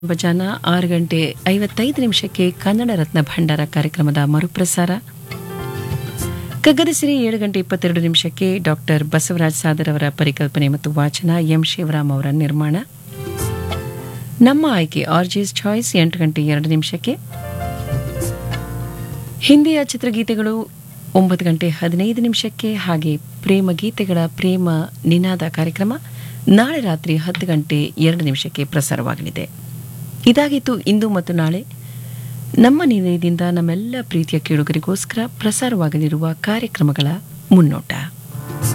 ಭಜಾನ ಆರು ಗಂಟೆ ಐವತ್ತೈದು ನಿಮಿಷಕ್ಕೆ ಕನ್ನಡ ರತ್ನ ಭಂಡಾರ ಕಾರ್ಯಕ್ರಮದ ಮರುಪ್ರಸಾರ ಕಗ್ಗದ ಸಿರಿ ಏಳು ಗಂಟೆ ಇಪ್ಪತ್ತೆರಡು ನಿಮಿಷಕ್ಕೆ ಡಾಕ್ಟರ್ ಬಸವರಾಜ್ ಸಾದರ್ ಅವರ ಪರಿಕಲ್ಪನೆ ಮತ್ತು ವಾಚನ ಎಂ ಶಿವರಾಮ್ ಅವರ ನಿರ್ಮಾಣ ನಮ್ಮ ಆಯ್ಕೆ ಆರ್ಜಿಸ್ ಚಾಯ್ಸ್ ಎಂಟು ಗಂಟೆ ಎರಡು ನಿಮಿಷಕ್ಕೆ ಹಿಂದಿಯ ಚಿತ್ರಗೀತೆಗಳು ಒಂಬತ್ತು ಗಂಟೆ ಹದಿನೈದು ನಿಮಿಷಕ್ಕೆ ಹಾಗೆ ಪ್ರೇಮ ಗೀತೆಗಳ ಪ್ರೇಮ ನಿನಾದ ಕಾರ್ಯಕ್ರಮ ನಾಳೆ ರಾತ್ರಿ ಹತ್ತು ಗಂಟೆ ಎರಡು ನಿಮಿಷಕ್ಕೆ ಪ್ರಸಾರವಾಗಲಿದೆ ಇದಾಗಿತ್ತು ಇಂದು ಮತ್ತು ನಾಳೆ ನಮ್ಮ ನಿಲಯದಿಂದ ನಮ್ಮೆಲ್ಲ ಪ್ರೀತಿಯ ಕೇಳುಗರಿಗೋಸ್ಕರ ಪ್ರಸಾರವಾಗಲಿರುವ ಕಾರ್ಯಕ್ರಮಗಳ ಮುನ್ನೋಟ